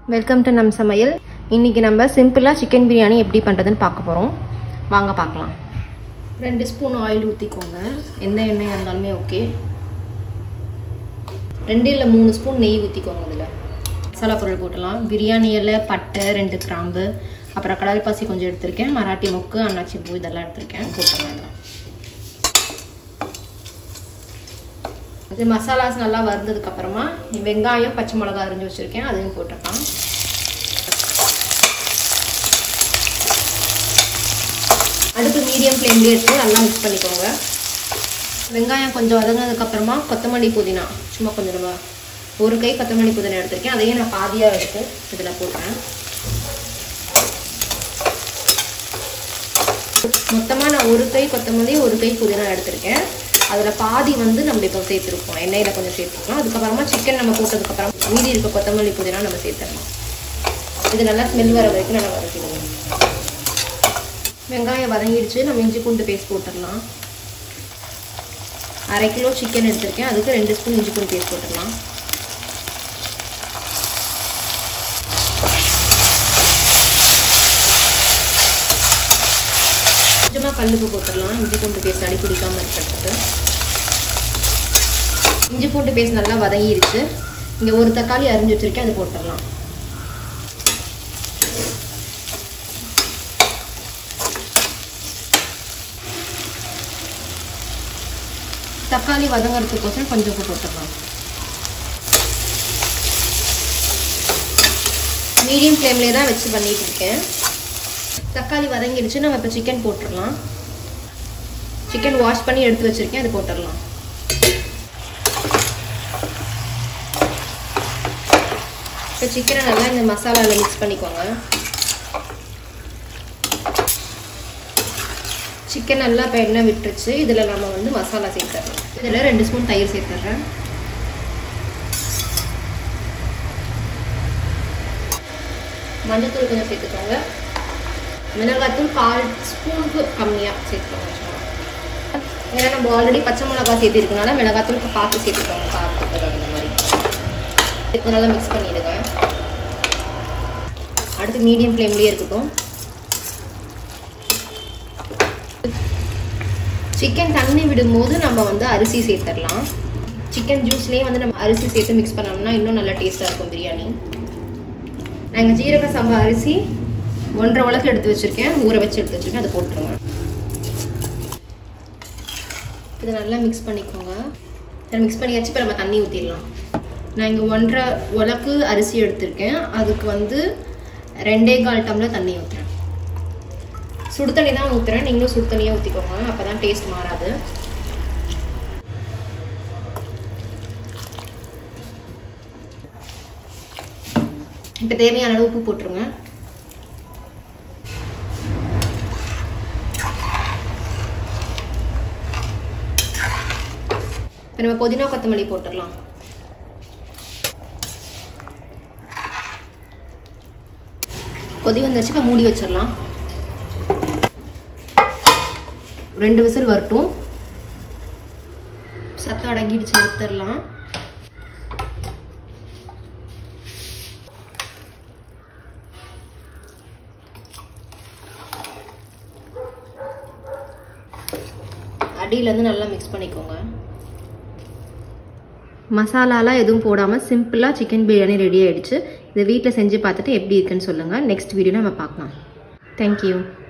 welcome to நம் சமையல் இன்னைக்கு நம்ம சிம்பிளாக சிக்கன் பிரியாணி எப்படி பண்ணுறதுன்னு பார்க்க போகிறோம் வாங்க பார்க்கலாம் ரெண்டு ஸ்பூன் ஆயில் ஊற்றிக்கோங்க எந்த எண்ணெயாக இருந்தாலுமே ஓகே ரெண்டு இல்லை மூணு ஸ்பூன் நெய் ஊற்றிக்கோங்க இதில் மசாலா பொருள் போட்டலாம் பிரியாணி இலை பட்டை ரெண்டு கிராம்பு அப்புறம் கடல் பாசி கொஞ்சம் எடுத்திருக்கேன் மராட்டி மொக்கு அன்னாச்சி பூ இதெல்லாம் எடுத்திருக்கேன் போட்டுருவேன் இது மசாலாஸ் நல்லா வறுந்ததுக்கு அப்புறமா வெங்காயம் பச்சை மிளகா அரிஞ்சு வச்சிருக்கேன் அதையும் போட்டுக்கலாம் அடுப்பு மீடியம் ஃப்ளேம்லேயே எடுத்து நல்லா மிக்ஸ் பண்ணிக்கோங்க வெங்காயம் கொஞ்சம் வதங்கினதுக்கு அப்புறமா கொத்தமல்லி புதினா சும்மா கொஞ்சம் நம்ம ஒரு கை கொத்தமல்லி புதினா எடுத்திருக்கேன் அதையும் நான் பாதியாக எடுத்து இதில் போட்டேன் மொத்தமாக நான் ஒரு கை கொத்தமல்லி ஒரு கை புதினா எடுத்திருக்கேன் அதில் பாதி வந்து நம்ம இப்போ சேர்த்துருக்கோம் எண்ணெயில் கொஞ்சம் சேர்த்துருக்கோம் அதுக்கப்புறமா சிக்கன் நம்ம போட்டதுக்கப்புறம் மீதி இருக்க கொத்தமல்லி புதினா நம்ம சேர்த்துடலாம் இது நல்லா ஸ்மெல் வர வரைக்கும் நல்லா வதக்கிடுவோம் வெங்காயம் வதங்கிடுச்சு நம்ம இஞ்சி பூண்டு பேஸ்ட் போட்டுடலாம் அரை கிலோ சிக்கன் எடுத்திருக்கேன் அதுக்கு ரெண்டு ஸ்பூன் இஞ்சி பூண்டு பேஸ்ட் போட்டுடலாம் கொஞ்சமாக கல்லுப்பு போட்டுடலாம் இஞ்சி பூண்டு பேஸ்ட் அடி பிடிக்காமல் இருக்கிறதுக்கு இஞ்சி பூண்டு பேஸ்ட் நல்லா வதங்கிருச்சு இங்கே ஒரு தக்காளி அரிஞ்சு வச்சிருக்கேன் அது போட்டுடலாம் தக்காளி வதங்கிறதுக்கோசரம் கொஞ்சம் உப்பு போட்டுடலாம் மீடியம் ஃப்ளேம்லேயே தான் வச்சு பண்ணிட்டு இருக்கேன் தக்காளி வதங்கிடுச்சு நம்ம இப்போ சிக்கன் போட்டுடலாம் சிக்கன் வாஷ் பண்ணி எடுத்து வச்சுருக்கேன் அது போட்டுடலாம் இப்போ சிக்கனை நல்லா இந்த மசாலாவில் மிக்ஸ் பண்ணிக்கோங்க சிக்கன் நல்லா இப்போ எண்ணெய் விட்டுருச்சு இதில் நம்ம வந்து மசாலா சேர்த்துறோம் இதில் ரெண்டு ஸ்பூன் தயிர் சேர்த்துட்றேன் மஞ்சத்தூள் கொஞ்சம் சேர்த்துக்கோங்க மிளகாத்தூள் கால் ஸ்பூனுக்கு கம்மியாக சேர்த்துக்கோங்க ஏன்னா நம்ம ஆல்ரெடி பச்சை மிளகா சேர்த்திருக்கனால மிளகாத்தூளுக்கு பார்த்து சேர்த்துக்கோங்க காரத்துக்கு அந்த மாதிரி இப்போ நல்லா மிக்ஸ் பண்ணிடுங்க அடுத்து மீடியம் ஃப்ளேம்லேயே இருக்கட்டும் சிக்கன் தண்ணி விடும்போது நம்ம வந்து அரிசி சேர்த்துடலாம் சிக்கன் ஜூஸ்லேயே வந்து நம்ம அரிசி சேர்த்து மிக்ஸ் பண்ணோம்னா இன்னும் நல்லா டேஸ்ட்டாக இருக்கும் பிரியாணி நாங்கள் ஜீரக சம்பா அரிசி ஒன்றரை உலக்கு எடுத்து வச்சுருக்கேன் ஊற வச்சு எடுத்து வச்சுருக்கேன் அதை போட்டுருங்க இதை நல்லா மிக்ஸ் பண்ணிக்கோங்க இதை மிக்ஸ் பண்ணியாச்சு இப்போ நம்ம தண்ணி ஊற்றிடலாம் நான் இங்கே ஒன்றரை உலக்கு அரிசி எடுத்திருக்கேன் அதுக்கு வந்து ரெண்டே கால் டம்ளர் தண்ணி ஊற்றுறேன் சுடு தண்ணி தான் ஊற்றுறேன் நீங்களும் சுடு தண்ணியாக ஊற்றிக்கோங்க அப்போ தான் டேஸ்ட் மாறாது இப்போ தேவையான அளவு உப்பு போட்டுருங்க இப்போ நம்ம புதினா கொத்தமல்லி போட்டுடலாம் கொதி வந்துருச்சு இப்போ மூடி வச்சிடலாம் ரெண்டு விசில் வரட்டும் சத்தம் அடங்கிடுச்சு எடுத்துடலாம் அடியிலேருந்து நல்லா மிக்ஸ் பண்ணிக்கோங்க மசாலாலாம் எதுவும் போடாமல் சிம்பிளாக சிக்கன் பிரியாணி ரெடி ஆகிடுச்சு இதை வீட்டில் செஞ்சு பார்த்துட்டு எப்படி இருக்குன்னு சொல்லுங்கள் நெக்ஸ்ட் வீடியோ நம்ம பார்க்கலாம் தேங்க்யூ